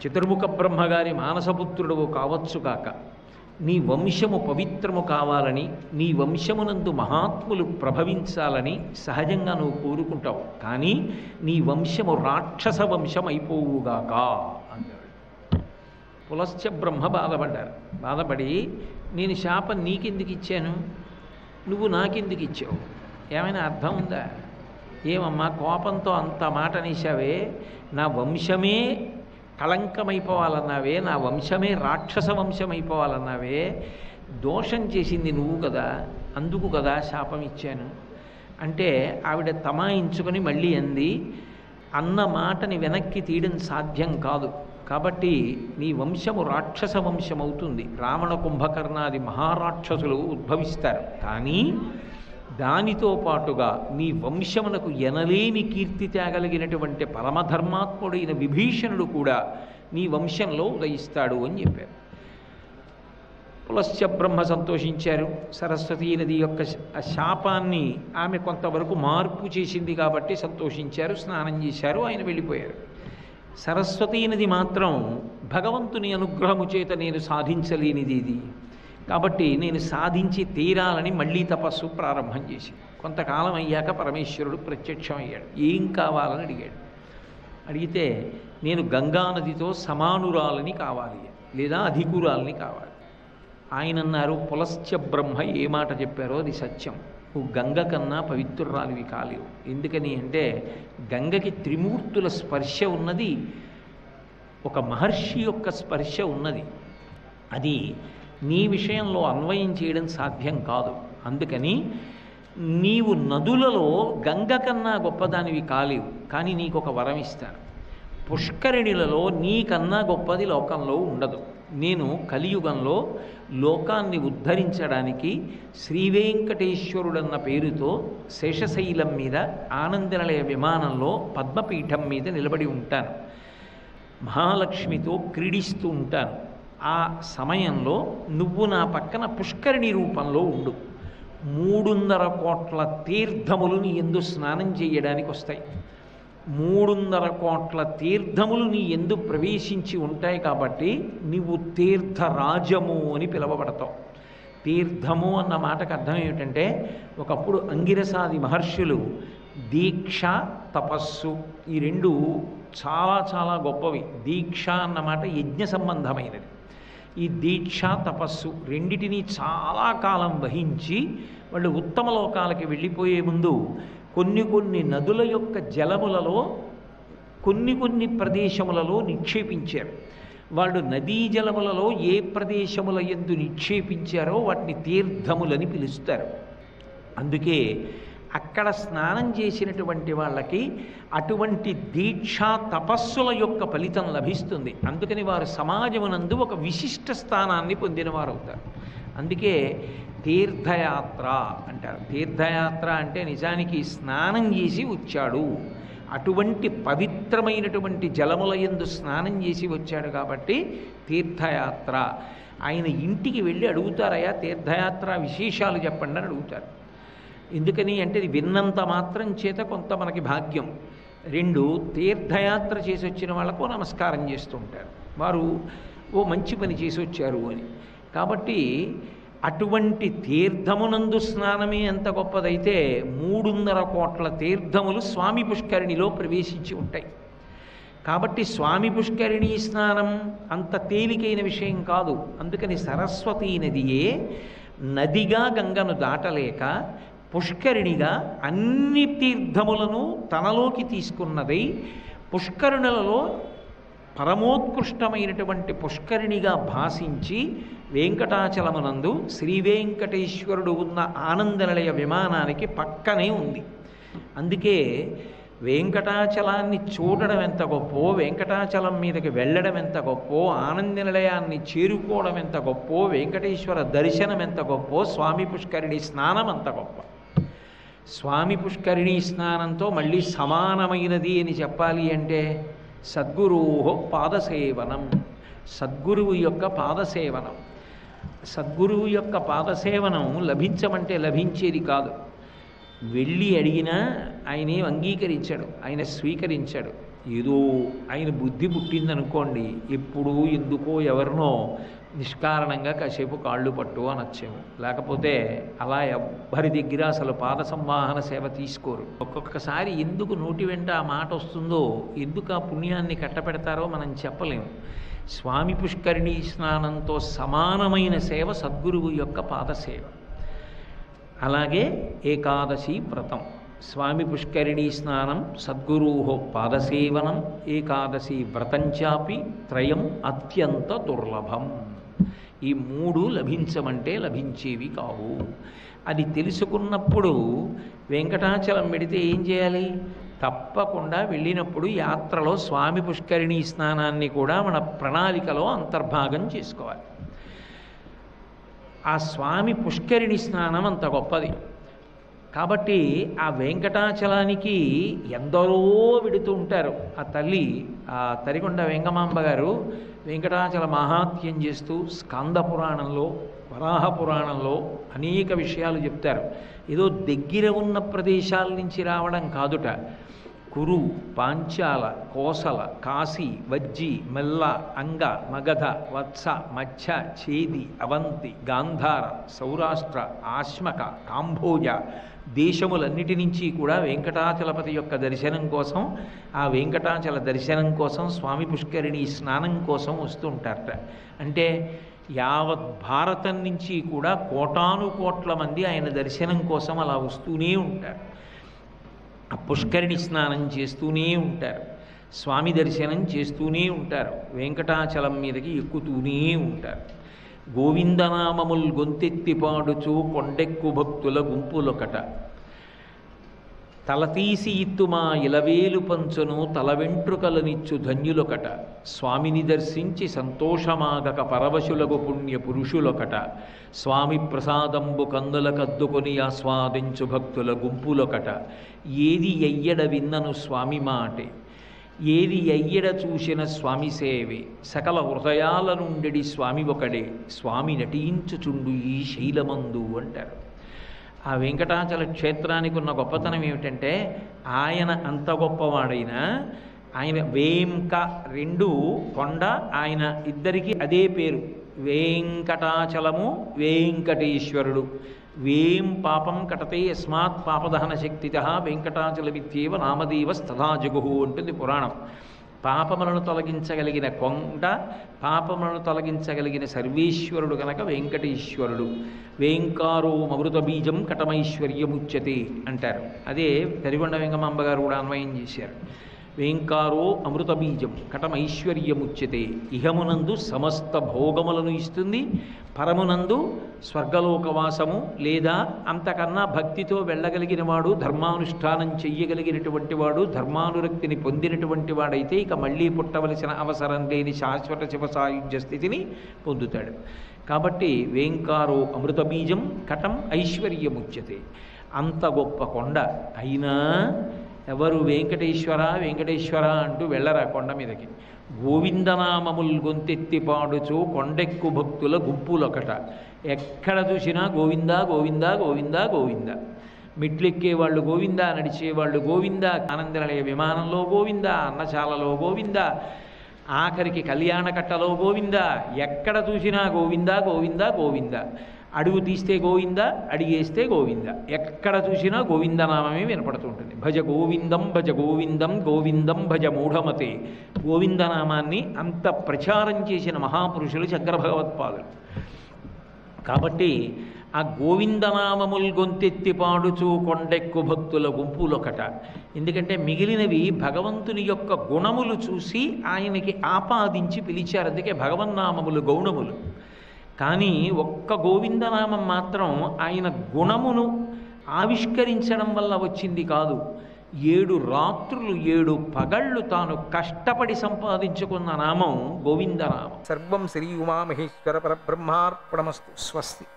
చతుర్ముఖ బ్రహ్మగారి మానసపుత్రుడు కావచ్చుగాక నీ వంశము పవిత్రము కావాలని నీ వంశమునందు మహాత్ములు ప్రభవించాలని సహజంగా నువ్వు కోరుకుంటావు కానీ నీ వంశము రాక్షస వంశం అయిపోవుగాక అన్నాడు పులశ్చ బ్రహ్మ బాధపడ్డారు బాధపడి నేను శాపం నీకెందుకు ఇచ్చాను నువ్వు నాకెందుకు ఇచ్చావు ఏమైనా అర్థం ఉందా ఏమమ్మా కోపంతో అంత మాట అనేసావే నా వంశమే కళంకమైపోవాలన్నావే నా వంశమే రాక్షస వంశం అయిపోవాలన్నావే దోషం చేసింది నువ్వు కదా అందుకు కదా శాపం ఇచ్చాను అంటే ఆవిడ తమాయించుకొని మళ్ళీ అంది అన్న మాటని వెనక్కి తీయడం సాధ్యం కాదు కాబట్టి నీ వంశము రాక్షస వంశం అవుతుంది రావణ కుంభకర్ణాది మహారాక్షసులు ఉద్భవిస్తారు కానీ దానితో పాటుగా నీ వంశమునకు ఎనలేని కీర్తి తేగలిగినటువంటి పరమధర్మాత్ముడైన విభీషణుడు కూడా నీ వంశంలో ఉదయిస్తాడు అని చెప్పారు పులశ్చ బ్రహ్మ సంతోషించారు సరస్వతీ నది యొక్క శ- ఆ శాపాన్ని ఆమె కొంతవరకు మార్పు చేసింది కాబట్టి సంతోషించారు స్నానం చేశారు ఆయన వెళ్ళిపోయారు సరస్వతీ నది మాత్రం భగవంతుని అనుగ్రహము చేత నేను సాధించలేనిది ఇది కాబట్టి నేను సాధించి తీరాలని మళ్ళీ తపస్సు ప్రారంభం చేసి కొంతకాలం అయ్యాక పరమేశ్వరుడు ప్రత్యక్షం అయ్యాడు ఏం కావాలని అడిగాడు అడిగితే నేను గంగానదితో సమానురాలని కావాలి లేదా అధికురాలని కావాలి ఆయన అన్నారు పులశ్చ బ్రహ్మ ఏ మాట చెప్పారో అది సత్యం నువ్వు గంగ కన్నా పవిత్రురాలివి కాలేవు ఎందుకని అంటే గంగకి త్రిమూర్తుల స్పర్శ ఉన్నది ఒక మహర్షి యొక్క స్పర్శ ఉన్నది అది నీ విషయంలో అన్వయం చేయడం సాధ్యం కాదు అందుకని నీవు నదులలో గంగ కన్నా గొప్పదానివి కాలేవు కానీ నీకు ఒక వరం ఇస్తాను పుష్కరిణిలలో నీకన్నా గొప్పది లోకంలో ఉండదు నేను కలియుగంలో లోకాన్ని ఉద్ధరించడానికి శ్రీవేంకటేశ్వరుడన్న పేరుతో శేషశైలం మీద ఆనందనిలయ విమానంలో పద్మపీఠం మీద నిలబడి ఉంటాను మహాలక్ష్మితో క్రీడిస్తూ ఉంటాను ఆ సమయంలో నువ్వు నా పక్కన పుష్కరిణి రూపంలో ఉండు మూడున్నర కోట్ల తీర్థములు నీ ఎందు స్నానం చేయడానికి వస్తాయి మూడున్నర కోట్ల తీర్థములు నీ ఎందు ప్రవేశించి ఉంటాయి కాబట్టి నీవు తీర్థరాజము అని పిలువబడతావు తీర్థము అన్న మాటకు అర్థం ఏమిటంటే ఒకప్పుడు అంగిరసాది మహర్షులు దీక్ష తపస్సు ఈ రెండు చాలా చాలా గొప్పవి దీక్ష అన్న మాట యజ్ఞ సంబంధమైనది ఈ దీక్ష తపస్సు రెండిటినీ చాలా కాలం వహించి వాళ్ళు ఉత్తమ లోకాలకి వెళ్ళిపోయే ముందు కొన్ని కొన్ని నదుల యొక్క జలములలో కొన్ని కొన్ని ప్రదేశములలో నిక్షేపించారు వాళ్ళు నదీ జలములలో ఏ ప్రదేశముల ఎందు నిక్షేపించారో వాటిని తీర్థములని పిలుస్తారు అందుకే అక్కడ స్నానం చేసినటువంటి వాళ్ళకి అటువంటి దీక్షా తపస్సుల యొక్క ఫలితం లభిస్తుంది అందుకని వారు సమాజమునందు ఒక విశిష్ట స్థానాన్ని పొందినవారు అవుతారు అందుకే తీర్థయాత్ర అంటారు తీర్థయాత్ర అంటే నిజానికి స్నానం చేసి వచ్చాడు అటువంటి పవిత్రమైనటువంటి జలముల యందు స్నానం చేసి వచ్చాడు కాబట్టి తీర్థయాత్ర ఆయన ఇంటికి వెళ్ళి అడుగుతారయ్యా తీర్థయాత్ర విశేషాలు చెప్పండి అని అడుగుతారు ఎందుకని అంటే ఇది విన్నంత మాత్రం చేత కొంత మనకి భాగ్యం రెండు తీర్థయాత్ర చేసి వచ్చిన వాళ్ళకు నమస్కారం చేస్తూ ఉంటారు వారు ఓ మంచి పని చేసి వచ్చారు అని కాబట్టి అటువంటి తీర్థమునందు స్నానమే ఎంత గొప్పదైతే మూడున్నర కోట్ల తీర్థములు స్వామి పుష్కరిణిలో ప్రవేశించి ఉంటాయి కాబట్టి స్వామి పుష్కరిణి స్నానం అంత తేలికైన విషయం కాదు అందుకని సరస్వతీ నదియే నదిగా గంగను దాటలేక పుష్కరిణిగా అన్ని తీర్థములను తనలోకి తీసుకున్నదై పుష్కరుణులలో పరమోత్కృష్టమైనటువంటి పుష్కరిణిగా భాషించి వెంకటాచలమునందు శ్రీ వెంకటేశ్వరుడు ఉన్న ఆనందనిలయ విమానానికి పక్కనే ఉంది అందుకే వెంకటాచలాన్ని చూడడం ఎంత గొప్పో వెంకటాచలం మీదకి వెళ్ళడం ఎంత గొప్పో ఆనంద నిలయాన్ని చేరుకోవడం ఎంత గొప్పో వెంకటేశ్వర దర్శనం ఎంత గొప్పో స్వామి పుష్కరిణి స్నానం అంత గొప్ప స్వామి పుష్కరిణి స్నానంతో మళ్ళీ సమానమైనది అని చెప్పాలి అంటే సద్గురు పాదసేవనం సద్గురువు యొక్క పాదసేవనం సద్గురువు యొక్క పాదసేవనం లభించమంటే లభించేది కాదు వెళ్ళి అడిగినా ఆయనే అంగీకరించాడు ఆయన స్వీకరించాడు ఏదో ఆయన బుద్ధి పుట్టిందనుకోండి ఎప్పుడు ఎందుకో ఎవరినో నిష్కారణంగా కాసేపు కాళ్ళు పట్టు అనొచ్చేమో లేకపోతే అలా ఎవ్వరి దగ్గర అసలు పాద సంవాహన సేవ తీసుకోరు ఒక్కొక్కసారి ఎందుకు నోటి వెంట ఆ మాట వస్తుందో ఎందుకు ఆ పుణ్యాన్ని కట్టపెడతారో మనం చెప్పలేము స్వామి పుష్కరిణీ స్నానంతో సమానమైన సేవ సద్గురువు యొక్క పాదసేవ అలాగే ఏకాదశి వ్రతం స్వామి పుష్కరిణీ స్నానం సద్గురో పాదసేవనం ఏకాదశి వ్రతంచాపి త్రయం అత్యంత దుర్లభం ఈ మూడు లభించమంటే లభించేవి కావు అది తెలుసుకున్నప్పుడు వెంకటాచలం పెడితే ఏం చేయాలి తప్పకుండా వెళ్ళినప్పుడు యాత్రలో స్వామి పుష్కరిణీ స్నానాన్ని కూడా మన ప్రణాళికలో అంతర్భాగం చేసుకోవాలి ఆ స్వామి పుష్కరిణి స్నానం అంత గొప్పది కాబట్టి ఆ వెంకటాచలానికి ఎందరో విడుతూ ఉంటారు ఆ తల్లి ఆ తరికొండ వెంగమాంబ గారు వెంకటాచల మహాత్యం చేస్తూ స్కంద పురాణంలో వరాహ పురాణంలో అనేక విషయాలు చెప్తారు ఏదో దగ్గర ఉన్న ప్రదేశాల నుంచి రావడం కాదుట కురు పాంచాల కోసల కాశీ వజ్జి మెల్ల అంగ మగధ వత్స మచ్చ చేది అవంతి గాంధార సౌరాష్ట్ర ఆశ్మక కాంభోజ దేశములన్నిటి నుంచి కూడా వెంకటాచలపతి యొక్క దర్శనం కోసం ఆ వెంకటాచల దర్శనం కోసం స్వామి పుష్కరిణి స్నానం కోసం వస్తుంటారట అంటే యావత్ భారతం నుంచి కూడా కోటాను కోట్ల మంది ఆయన దర్శనం కోసం అలా వస్తూనే ఉంటారు ఆ పుష్కరిణి స్నానం చేస్తూనే ఉంటారు స్వామి దర్శనం చేస్తూనే ఉంటారు వెంకటాచలం మీదకి ఎక్కుతూనే ఉంటారు గోవిందనామముల్ గొంతెత్తి పాడుచు కొండెక్కు భక్తుల గుంపులొకట తలతీసి ఇత్తుమా ఇలవేలు పంచును తల వెంట్రుకలనిచ్చు ధన్యులొకట స్వామిని దర్శించి సంతోషమాగక పరవశులకు పుణ్య పురుషులొకట స్వామి ప్రసాదంబు కందుల కద్దుకొని ఆస్వాదించు భక్తుల గుంపులొకట ఏది ఎయ్యడ విన్నను స్వామి మాటే ఏది ఎయ్యడ చూసిన స్వామి సేవే సకల హృదయాల నుండి స్వామి ఒకడే స్వామి నటించుచుండు ఈ శైలమందు అంటారు ఆ వెంకటాచల క్షేత్రానికి ఉన్న గొప్పతనం ఏమిటంటే ఆయన అంత గొప్పవాడైనా ఆయన వేంక రెండు కొండ ఆయన ఇద్దరికి అదే పేరు వెంకటాచలము వెంకటేశ్వరుడు వేం పాపం కటతే యస్మాత్ పాపదహన శక్తిత వెంకటాచలమిత్యేవ నామదేవస్తథా జగుహు ఉంటుంది పురాణం పాపములను తొలగించగలిగిన కొండ పాపములను తొలగించగలిగిన సర్వేశ్వరుడు గనక వెంకటేశ్వరుడు వేంకారో మమృత బీజం కటమైశ్వర్యముచ్యతే అంటారు అదే తరిగొండ వెంగమాంబ గారు కూడా అన్వయం చేశారు వేంకారో అమృత బీజం కటమైశ్వర్యముచ్యతే ఇహమునందు సమస్త భోగములను ఇస్తుంది పరమునందు స్వర్గలోకవాసము లేదా అంతకన్నా భక్తితో వెళ్ళగలిగిన వాడు ధర్మానుష్ఠానం చెయ్యగలిగినటువంటి వాడు ధర్మానురక్తిని పొందినటువంటి వాడైతే ఇక మళ్ళీ పుట్టవలసిన అవసరం లేని శాశ్వత శివ సాయుధ్య స్థితిని పొందుతాడు కాబట్టి వేంకారో అమృత బీజం కటం ఐశ్వర్యముచ్యతే అంత గొప్ప కొండ అయినా ఎవరు వెంకటేశ్వర వెంకటేశ్వర అంటూ వెళ్ళరా కొండ మీదకి గోవిందనామముల్ గొంతెత్తి పాడుచు కొండెక్కు భక్తుల గుంపులొకట ఎక్కడ చూసినా గోవింద గోవింద గోవింద గోవింద మెట్లెక్కే వాళ్ళు గోవింద నడిచేవాళ్ళు గోవింద ఆనందనిలయ విమానంలో గోవింద అన్నశాలలో గోవింద ఆఖరికి కళ్యాణకట్టలో గోవింద ఎక్కడ చూసినా గోవింద గోవింద గోవింద అడుగు తీస్తే గోవింద అడిగేస్తే గోవింద ఎక్కడ చూసినా గోవిందనామమే వినపడుతుంటుంది భజ గోవిందం భజ గోవిందం గోవిందం భజ మూఢమతే గోవిందనామాన్ని అంత ప్రచారం చేసిన మహాపురుషులు శంకర భగవత్పాదులు కాబట్టి ఆ గోవిందనామముల్ గొంతెత్తి పాడుచు కొండెక్కు భక్తుల గుంపులొకట ఎందుకంటే మిగిలినవి భగవంతుని యొక్క గుణములు చూసి ఆయనకి ఆపాదించి పిలిచారు అందుకే భగవన్నామములు గౌణములు కానీ ఒక్క గోవిందనామం మాత్రం ఆయన గుణమును ఆవిష్కరించడం వల్ల వచ్చింది కాదు ఏడు రాత్రులు ఏడు పగళ్ళు తాను కష్టపడి సంపాదించుకున్న నామం గోవిందనామం సర్వం శ్రీ ఉమామహేశ్వర పరబ్రహ్మార్పణమస్తు స్వస్తి